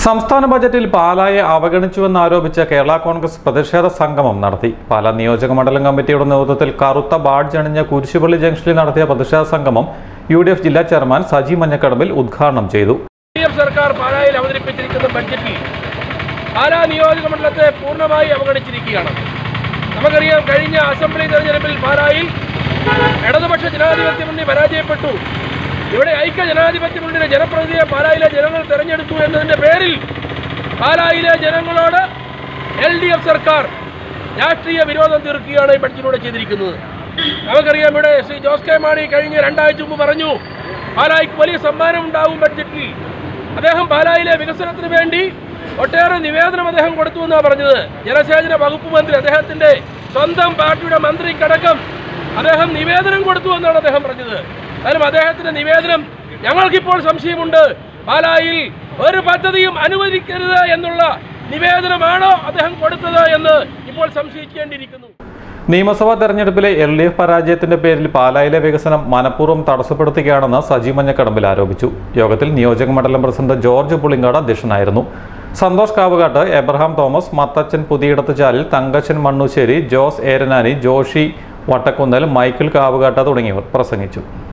സംസ്ഥാന ബജറ്റിൽ പാലായെ അവഗണിച്ചുവെന്നാരോപിച്ച് കേരള കോൺഗ്രസ് പ്രതിഷേധ സംഗമം നടത്തി പാലാ നിയോജക മണ്ഡലം കമ്മിറ്റിയുടെ നേതൃത്വത്തിൽ കറുത്ത ബാഡ്ജ് അണിഞ്ഞ കുരിശുപള്ളി ജംഗ്ഷനിൽ നടത്തിയ പ്രതിഷേധ സംഗമം യു ഡി എഫ് ജില്ലാ ചെയർമാൻ സജി മഞ്ഞക്കടമ്പിൽ ഉദ്ഘാടനം ചെയ്തു ഡി എഫ് സർക്കാർ പാലായിൽ അവതരിപ്പിച്ചിരിക്കുന്ന ബഡ്ജറ്റിൽ പാലാ നിയോജക മണ്ഡലത്തെ പൂർണ്ണമായി അവഗണിച്ചിരിക്കുകയാണ് നമുക്കറിയാം കഴിഞ്ഞ അസംബ്ലി തെരഞ്ഞെടുപ്പിൽ പാലായിൽ ഇടതുപക്ഷ ജനാധിപത്യ മുന്നണി പരാജയപ്പെട്ടു ഇവിടെ ഐക്യ ജനാധിപത്യ മുന്നണിയുടെ ജനപ്രതിനിധിയെ പാലായിലെ ജനങ്ങൾ തെരഞ്ഞെടുത്തു എന്നതിൻ്റെ പേരിൽ പാലായിലെ ജനങ്ങളോട് എൽ ഡി എഫ് സർക്കാർ രാഷ്ട്രീയ വിരോധം തീർക്കുകയാണ് ഈ ബഡ്ജറ്റിലൂടെ ചെയ്തിരിക്കുന്നത് നമുക്കറിയാം ഇവിടെ ശ്രീ ജോസ് കെ മാണി കഴിഞ്ഞ രണ്ടാഴ്ച മുമ്പ് പറഞ്ഞു പാലായിക്ക് വലിയ സമ്മാനം ഉണ്ടാവും ബഡ്ജറ്റിൽ അദ്ദേഹം പാലായിലെ വികസനത്തിന് വേണ്ടി ഒട്ടേറെ നിവേദനം അദ്ദേഹം കൊടുത്തു എന്നാണ് പറഞ്ഞത് ജലസേചന വകുപ്പ് മന്ത്രി അദ്ദേഹത്തിന്റെ സ്വന്തം പാർട്ടിയുടെ മന്ത്രിക്കടക്കം അദ്ദേഹം നിവേദനം കൊടുത്തു എന്നാണ് അദ്ദേഹം പറഞ്ഞത് കാരണം അദ്ദേഹത്തിന്റെ നിവേദനം ഞങ്ങൾക്കിപ്പോൾ സംശയമുണ്ട് പാലായിൽ ഒരു പദ്ധതിയും അനുവദിക്കരുത് എന്നുള്ള നിവേദനമാണോ അദ്ദേഹം കൊടുത്തത് എന്ന് ഇപ്പോൾ സംശയിക്കേണ്ടിയിരിക്കുന്നു നിയമസഭാ തെരഞ്ഞെടുപ്പിലെ എൽ ഡി എഫ് പരാജയത്തിന്റെ പേരിൽ പാലായിലെ വികസനം മനഃപൂർവ്വം തടസ്സപ്പെടുത്തുകയാണെന്ന് സജി മഞ്ഞക്കടമ്പിൽ ആരോപിച്ചു യോഗത്തിൽ നിയോജക മണ്ഡലം പ്രസിഡന്റ് ജോർജ് പുളിങ്കാട് അധ്യക്ഷനായിരുന്നു Santhosh Kavukattu Abraham Thomas Mathachan Puthiyidathu Chalil Thankachan Mannusseri Jose Eranani Joshi Vattakunnel Michael Kavukatt തുടങ്ങിയവർ പ്രസംഗിച്ചു